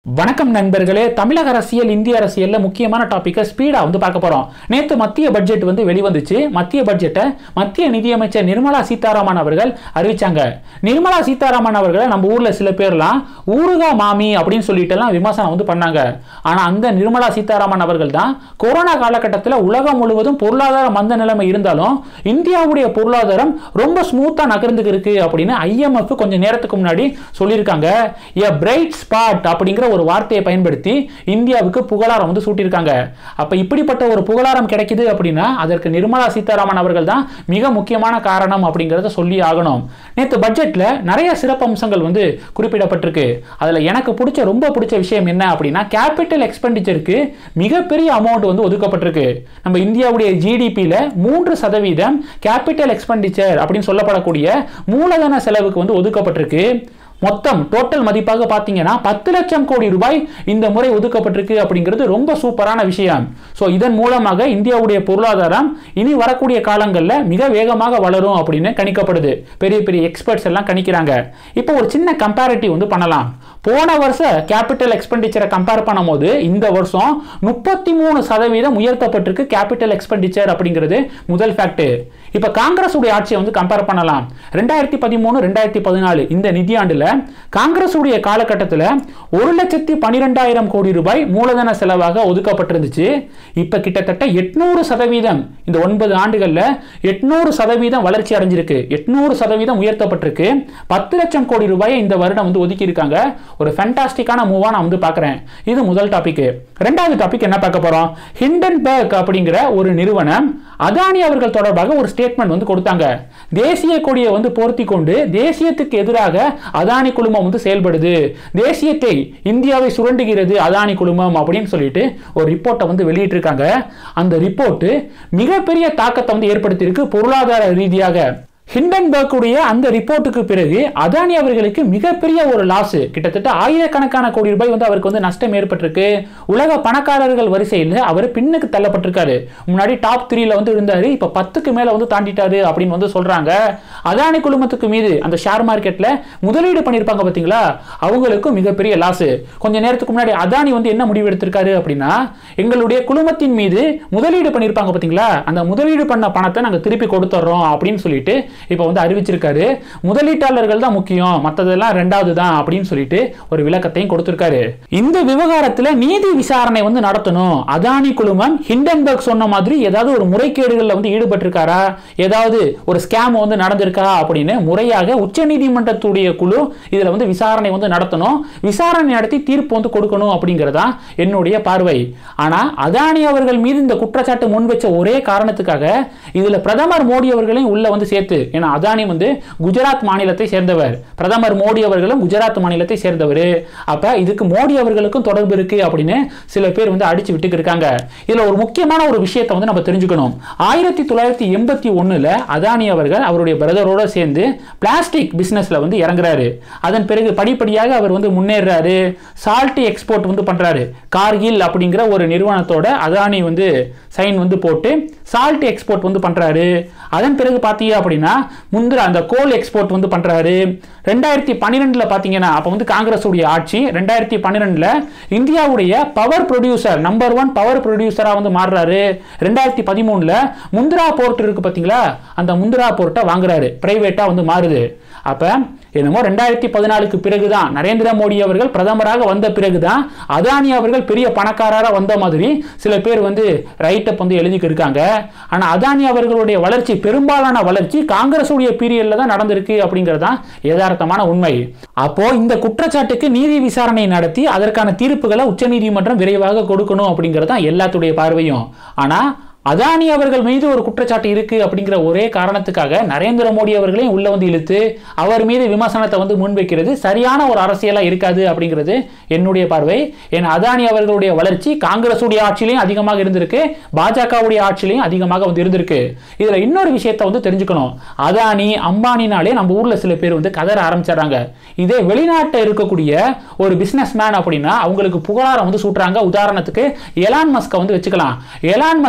வணக்கம் நண்பர்களே தமிழக அரசியல் இந்திய அரசியல்ல முக்கியமான டாபிக்கை ஸ்பீடா வந்து பார்க்க போறோம் நேத்து மத்திய பட்ஜெட் வந்து வெளிவந்துச்சு மத்திய பட்ஜெட்டை மத்திய நிதியமைச்சர் நிர்மலா சீதாராமன் அவர்கள் அறிவிச்சாங்க நிர்மலா சீதாராமன் அவர்களை நம்ம ஊர்ல சில பேர்லாம் ஊருகா மாமி அப்படின்னு சொல்லிட்டு எல்லாம் விமர்சனம் வந்து பண்ணாங்க ஆனா அந்த நிர்மலா சீதாராமன் அவர்கள் தான் கொரோனா காலகட்டத்தில் உலகம் முழுவதும் பொருளாதார மந்த நிலைமை இருந்தாலும் இந்தியாவுடைய பொருளாதாரம் ரொம்ப ஸ்மூத்தா நகர்ந்துக்கு இருக்கு அப்படின்னு ஐஎம்எஃப் கொஞ்சம் நேரத்துக்கு முன்னாடி சொல்லியிருக்காங்க எ பிரைட் ஸ்பாட் அப்படிங்கிற ஒரு வார்த்தையை பயன்படுத்தி இந்தியாவுக்கு புகழாரம் வந்து சூட்டியிருக்காங்க அப்ப இப்படிப்பட்ட ஒரு புகழாரம் கிடைக்குது அப்படின்னா அதற்கு நிர்மலா சீதாராமன் அவர்கள் தான் மிக முக்கியமான காரணம் அப்படிங்கிறத சொல்லி ஆகணும் நேற்று பட்ஜெட்ல நிறைய சிறப்பு அம்சங்கள் வந்து குறிப்பிடப்பட்டிருக்கு அதுல எனக்கு பிடிச்ச ரொம்ப பிடிச்ச விஷயம் என்ன அப்படின்னா கேபிட்டல் எக்ஸ்பெண்டிச்சருக்கு மிகப்பெரிய அமௌண்ட் வந்து ஒதுக்கப்பட்டிருக்கு நம்ம இந்தியாவுடைய ஜிடிபியில் மூன்று சதவீதம் கேபிட்டல் எக்ஸ்பெண்டிச்சர் அப்படின்னு சொல்லப்படக்கூடிய மூலதன செலவுக்கு வந்து ஒதுக்கப்பட்டிருக்கு மொத்தம் டோட்டல் மதிப்பாக பார்த்தீங்கன்னா பத்து லட்சம் கோடி ரூபாய் இந்த முறை ஒதுக்கப்பட்டிருக்கு அப்படிங்கிறது ரொம்ப சூப்பரான விஷயம் ஸோ இதன் மூலமாக இந்தியாவுடைய பொருளாதாரம் இனி வரக்கூடிய காலங்களில் மிக வேகமாக வளரும் அப்படின்னு கணிக்கப்படுது பெரிய பெரிய எக்ஸ்பர்ட்ஸ் எல்லாம் கணிக்கிறாங்க இப்போ ஒரு சின்ன கம்பேரிட்டிவ் வந்து பண்ணலாம் போன வருஷ கேபிட்டல் எக்ஸ்பெண்டிச்சரை கம்பேர் பண்ணும்போது இந்த வருஷம் முப்பத்தி மூணு சதவீதம் உயர்த்தப்பட்டிருக்கு கேபிட்டல் எக்ஸ்பெண்டிச்சர் அப்படிங்கிறது முதல் ஃபேக்ட் இப்போ காங்கிரஸ் உடைய ஆட்சியை வந்து கம்பேர் பண்ணலாம் ரெண்டாயிரத்தி பதிமூணு ரெண்டாயிரத்தி பதினாலு இந்த நிதியாண்டுல காங்கிரஸ் உடைய காலகட்டத்தில் ஒரு லட்சத்தி பன்னிரெண்டாயிரம் கோடி ரூபாய் மூலதன செலவாக ஒதுக்கப்பட்டிருந்துச்சு இப்போ கிட்டத்தட்ட எட்நூறு சதவீதம் இந்த ஒன்பது ஆண்டுகளில் எட்நூறு சதவீதம் வளர்ச்சி அடைஞ்சிருக்கு எட்நூறு சதவீதம் உயர்த்தப்பட்டிருக்கு பத்து லட்சம் கோடி ரூபாயை இந்த வருடம் வந்து ஒதுக்கி இருக்காங்க ஒரு ஃபேண்டாஸ்டிக்கான மூவா நான் வந்து பார்க்குறேன் இது முதல் டாபிக் ரெண்டாவது டாபிக் என்ன பார்க்க போறோம் ஹிண்டன்பர்க் அப்படிங்கிற ஒரு நிறுவனம் அதானி அவர்கள் தொடர்பாக ஒரு ஸ்டேட்மெண்ட் வந்து கொடுத்தாங்க தேசிய கொடியை வந்து பொருத்தி கொண்டு தேசியத்துக்கு எதிராக அதானி குழுமம் வந்து செயல்படுது தேசியத்தை இந்தியாவை சுரண்டுகிறது அதானி குழுமம் அப்படின்னு சொல்லிட்டு ஒரு ரிப்போர்ட்டை வந்து வெளியிட்டிருக்காங்க அந்த ரிப்போர்ட்டு மிகப்பெரிய தாக்கத்தை வந்து ஏற்படுத்தியிருக்கு பொருளாதார ரீதியாக ஹிண்டன்பர்க் உடைய அந்த ரிப்போர்ட்டுக்கு பிறகு அதானி அவர்களுக்கு மிகப்பெரிய ஒரு லாஸ் கிட்டத்தட்ட ஆயிரக்கணக்கான கோடி ரூபாய் வந்து அவருக்கு வந்து நஷ்டம் ஏற்பட்டிருக்கு உலக பணக்காரர்கள் வரிசையில் அவர் பின்னுக்கு தள்ளப்பட்டிருக்காரு முன்னாடி டாப் த்ரீல வந்து இருந்தாரு இப்ப பத்துக்கு மேல வந்து தாண்டிட்டாரு அப்படின்னு வந்து சொல்றாங்க அதானி குழுமத்துக்கு மீது அந்த ஷேர் மார்க்கெட்ல முதலீடு பண்ணியிருப்பாங்க பாத்தீங்களா அவங்களுக்கும் மிகப்பெரிய லாஸ் கொஞ்ச நேரத்துக்கு முன்னாடி அதானி வந்து என்ன முடிவு எடுத்திருக்காரு அப்படின்னா எங்களுடைய குழுமத்தின் மீது முதலீடு பண்ணியிருப்பாங்க பாத்தீங்களா அந்த முதலீடு பண்ண பணத்தை நாங்க திருப்பி கொடுத்துட்றோம் அப்படின்னு சொல்லிட்டு இப்போ வந்து அறிவிச்சிருக்காரு முதலீட்டாளர்கள் தான் முக்கியம் மற்றதெல்லாம் ரெண்டாவது தான் அப்படின்னு சொல்லிட்டு ஒரு விளக்கத்தையும் கொடுத்திருக்காரு இந்த விவகாரத்தில் நீதி விசாரணை வந்து நடத்தணும் அதானி குழுமம் ஹிண்டன்பர்க் சொன்ன மாதிரி ஏதாவது ஒரு முறைகேடுகளில் வந்து ஈடுபட்டிருக்காரா ஏதாவது ஒரு ஸ்கேம் வந்து நடந்திருக்கா அப்படின்னு முறையாக உச்சநீதிமன்றத்துடைய குழு இதில் வந்து விசாரணை வந்து நடத்தணும் விசாரணை நடத்தி தீர்ப்பு வந்து கொடுக்கணும் அப்படிங்கிறதா என்னுடைய பார்வை ஆனால் அதானி அவர்கள் மீது இந்த குற்றச்சாட்டு முன் வச்ச ஒரே காரணத்துக்காக இதில் பிரதமர் மோடி அவர்களையும் உள்ள வந்து சேர்த்து ஏன்னா அதானி வந்து குஜராத் மாநிலத்தை சேர்ந்தவர் பிரதமர் மோடி அவர்களும் குஜராத் மாநிலத்தை சேர்ந்தவர் அப்ப இதுக்கு மோடி அவர்களுக்கும் தொடர்பு இருக்கு அப்படின்னு சில பேர் வந்து அடிச்சு விட்டு இருக்காங்க இதுல ஒரு முக்கியமான ஒரு விஷயத்தை வந்து நம்ம தெரிஞ்சுக்கணும் ஆயிரத்தி தொள்ளாயிரத்தி எண்பத்தி ஒண்ணுல அதானி அவர்கள் அவருடைய பிரதரோட சேர்ந்து பிளாஸ்டிக் பிசினஸ்ல வந்து இறங்குறாரு அதன் பிறகு படிப்படியாக அவர் வந்து முன்னேறாரு சால்ட் எக்ஸ்போர்ட் வந்து பண்றாரு கார்கில் அப்படிங்கிற ஒரு நிறுவனத்தோட அதானி வந்து சைன் வந்து போட்டு சால்ட் எக்ஸ்போர்ட் வந்து பண்றாரு அதன் பிறகு பார்த்தீங்க அப்படின்னா முந்திர அந்த கோல் எக்ஸ்போர்ட் வந்து பண்றாரு ரெண்டாயிரத்தி பன்னிரெண்டுல பார்த்தீங்கன்னா அப்போ வந்து காங்கிரஸ் உடைய ஆட்சி ரெண்டாயிரத்தி பன்னிரெண்டுல இந்தியாவுடைய power producer number one power ப்ரொடியூசரா வந்து மாறுறாரு ரெண்டாயிரத்தி பதிமூணுல முந்திரா போர்ட் இருக்கு பார்த்தீங்களா அந்த முந்திரா போர்ட்டை வாங்குறாரு பிரைவேட்டா வந்து மாறுது அப்ப என்னமோ ரெண்டாயிரத்தி பதினாலுக்கு பிறகுதான் நரேந்திர மோடி அவர்கள் பிரதமராக வந்த பிறகுதான் அதானி அவர்கள் பெரிய பணக்காரராக வந்த மாதிரி சில பேர் வந்து ரைட்டப் வந்து எழுதிக்கு இருக்காங்க ஆனா அதானி அவர்களுடைய வளர்ச்சி பெரும்பாலான வளர்ச்சி காங்கிரஸ் உடைய பீரியட்ல தான் நடந்திருக்கு அப்படிங்கிறது தான் யதார்த்தமான உண்மை அப்போ இந்த குற்றச்சாட்டுக்கு நீதி விசாரணை நடத்தி அதற்கான தீர்ப்புகளை உச்சநீதிமன்றம் விரைவாக கொடுக்கணும் அப்படிங்கிறது தான் எல்லாத்துடைய பார்வையும் ஆனா அதானி அவர்கள் மீது ஒரு குற்றச்சாட்டு இருக்கு அப்படிங்கிற ஒரே காரணத்துக்காக நரேந்திர மோடி அவர்களையும் உள்ள வந்து இழுத்து அவர் மீது விமர்சனத்தை வந்து முன்வைக்கிறது சரியான ஒரு அரசியலா இருக்காது அப்படிங்கிறது என்னுடைய பார்வை ஏன்னா அதானி அவர்களுடைய வளர்ச்சி காங்கிரஸ் உடைய ஆட்சியிலையும் அதிகமாக இருந்திருக்கு பாஜகவுடைய ஆட்சியிலையும் அதிகமாக வந்து இருந்திருக்கு இதுல இன்னொரு விஷயத்தை வந்து தெரிஞ்சுக்கணும் அதானி அம்பானினாலே நம்ம ஊர்ல சில பேர் வந்து கதற ஆரம்பிச்சிடறாங்க இதே வெளிநாட்டில் இருக்கக்கூடிய ஒரு பிசினஸ் மேன் அப்படின்னா அவங்களுக்கு புகழாரம் வந்து சூட்டுறாங்க உதாரணத்துக்கு எலான் மஸ்கை வந்து வச்சுக்கலாம் எலான் மஸ்க்கு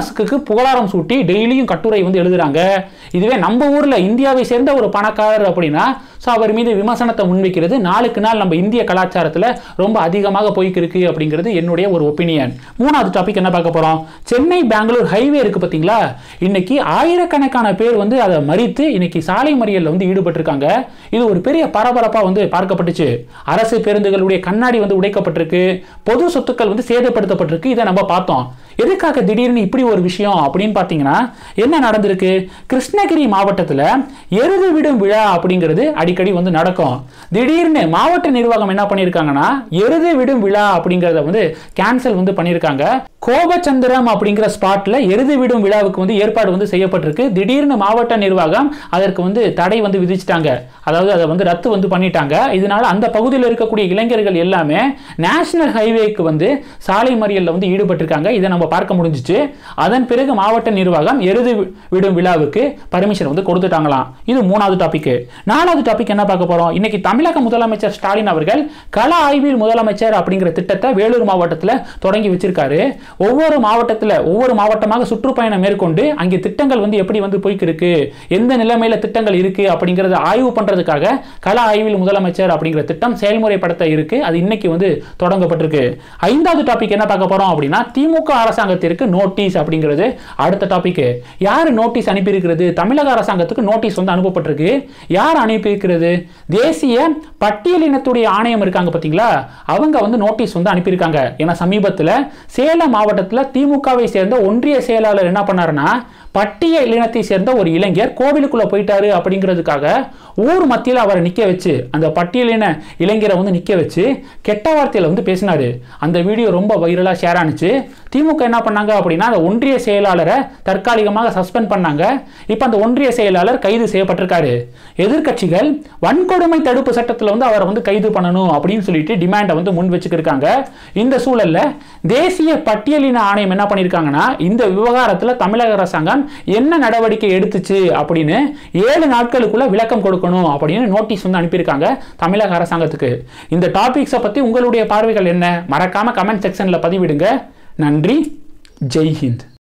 புகழாரம் சூட்டி டெய்லியும் கட்டுரை வந்து எழுதுறாங்க இதுவே நம்ம ஊர்ல இந்தியாவை சேர்ந்த ஒரு பணக்காரர் அப்படின்னா ஸோ அவர் மீது விமர்சனத்தை முன்வைக்கிறது நாளுக்கு நாள் நம்ம இந்திய கலாச்சாரத்தில் ரொம்ப அதிகமாக போய்க்கு இருக்கு அப்படிங்கிறது என்னுடைய ஒரு ஒப்பீனியன் மூணாவது டாபிக் என்ன பார்க்க போறோம் சென்னை பெங்களூர் ஹைவே இருக்கு பார்த்தீங்களா இன்னைக்கு ஆயிரக்கணக்கான பேர் வந்து அதை மறித்து இன்னைக்கு சாலை மறியலில் வந்து ஈடுபட்டிருக்காங்க இது ஒரு பெரிய பரபரப்பாக வந்து பார்க்கப்பட்டுச்சு அரசு பேருந்துகளுடைய கண்ணாடி வந்து உடைக்கப்பட்டிருக்கு பொது சொத்துக்கள் வந்து சேதப்படுத்தப்பட்டிருக்கு இதை நம்ம பார்த்தோம் எதுக்காக திடீர்னு இப்படி ஒரு விஷயம் அப்படின்னு பார்த்தீங்கன்னா என்ன நடந்திருக்கு கிருஷ்ணகிரி மாவட்டத்தில் எருது விடும் விழா அப்படிங்கிறது அடிக்கடி வந்து நடக்கும் திடீர்னு மாவட்ட நிர்வாகம் என்ன பண்ணியிருக்காங்கன்னா எருது விடும் விழா அப்படிங்கிறத வந்து கேன்சல் வந்து பண்ணியிருக்காங்க கோபச்சந்திரம் அப்படிங்கிற ஸ்பாட்ல எருது விடும் விழாவுக்கு வந்து ஏற்பாடு வந்து செய்யப்பட்டிருக்கு திடீர்னு மாவட்ட நிர்வாகம் அதற்கு வந்து தடை வந்து விதிச்சிட்டாங்க அதாவது அதை வந்து ரத்து வந்து பண்ணிட்டாங்க இதனால அந்த பகுதியில் இருக்கக்கூடிய இளைஞர்கள் எல்லாமே நேஷனல் ஹைவேக்கு வந்து சாலை மறியலில் வந்து ஈடுபட்டிருக்காங்க இதை நம்ம பார்க்க முடிஞ்சிச்சு அதன் பிறகு மாவட்ட நிர்வாகம் எருது வி- விடும் விழாவுக்கு பர்மிஷன் வந்து கொடுத்துட்டாங்களாம் இது மூணாவது டாபிக் நாலாவது டாபிக் என்ன பார்க்க போறோம் இன்னைக்கு தமிழக முதலமைச்சர் ஸ்டாலின் அவர்கள் கள ஆய்வில் முதலமைச்சர் அப்படிங்கிற திட்டத்தை வேலூர் மாவட்டத்தில் தொடங்கி வச்சிருக்காரு ஒவ்வொரு மாவட்டத்தில் ஒவ்வொரு மாவட்டமாக சுற்றுப்பயணம் மேற்கொண்டு அங்கே திட்டங்கள் வந்து எப்படி வந்து போய்க்கு இருக்கு எந்த நிலைமையில திட்டங்கள் இருக்கு அப்படிங்கறத ஆய்வு பண்றதுக்காக கள ஆய்வில் முதலமைச்சர் அப்படிங்கிற திட்டம் செயல்முறைப்படுத்த இருக்கு அது இன்னைக்கு வந்து தொடங்கப்பட்டிருக்கு ஐந்தாவது டாபிக் என்ன பார்க்க போறோம் அப்படின்னா திமுக அரசாங்கத்திற்கு நோட்டீஸ் அப்படிங்கிறது அடுத்த டாபிக் யார் நோட்டீஸ் அனுப்பியிருக்கிறது தமிழக அரசாங்கத்துக்கு நோட்டீஸ் வந்து அனுப்பப்பட்டிருக்கு யார் அனுப்பியிருக்கிறது தேசிய பட்டியலினத்துடைய ஆணையம் இருக்காங்க பார்த்தீங்களா அவங்க வந்து நோட்டீஸ் வந்து அனுப்பியிருக்காங்க ஏன்னா சமீபத்தில் சேலம் மாவட்டத்தில் திமுகவை சேர்ந்த ஒன்றிய செயலாளர் என்ன பண்ணாருன்னா பட்டியல் இனத்தை சேர்ந்த ஒரு இளைஞர் கோவிலுக்குள்ள போயிட்டாரு அப்படிங்கிறதுக்காக ஊர் மத்தியில் அவரை நிக்க வச்சு அந்த பட்டியலின இளைஞரை வந்து நிக்க வச்சு கெட்ட வார்த்தையில வந்து பேசினாரு அந்த வீடியோ ரொம்ப வைரலா ஷேர் ஆனுச்சு திமுக என்ன பண்ணாங்க அப்படின்னா அந்த ஒன்றிய செயலாளரை தற்காலிகமாக சஸ்பெண்ட் பண்ணாங்க இப்போ அந்த ஒன்றிய செயலாளர் கைது செய்யப்பட்டிருக்காரு எதிர்க்கட்சிகள் வன்கொடுமை தடுப்பு சட்டத்தில் வந்து அவரை வந்து கைது பண்ணணும் அப்படின்னு சொல்லிட்டு டிமாண்டை வந்து முன் வச்சுக்கிருக்காங்க இந்த சூழல்ல தேசிய பட்டியலின ஆணையம் என்ன பண்ணியிருக்காங்கன்னா இந்த விவகாரத்தில் தமிழக அரசாங்கம் என்ன நடவடிக்கை எடுத்துச்சு அப்படின்னு ஏழு நாட்களுக்குள்ள விளக்கம் கொடுக்கணும் அப்படின்னு நோட்டீஸ் வந்து அனுப்பியிருக்காங்க தமிழக அரசாங்கத்துக்கு இந்த டாபிக்ஸை பற்றி உங்களுடைய பார்வைகள் என்ன மறக்காம கமெண்ட் செக்ஷனில் பதிவிடுங்க நன்றி ஜெய் ஹிந்த்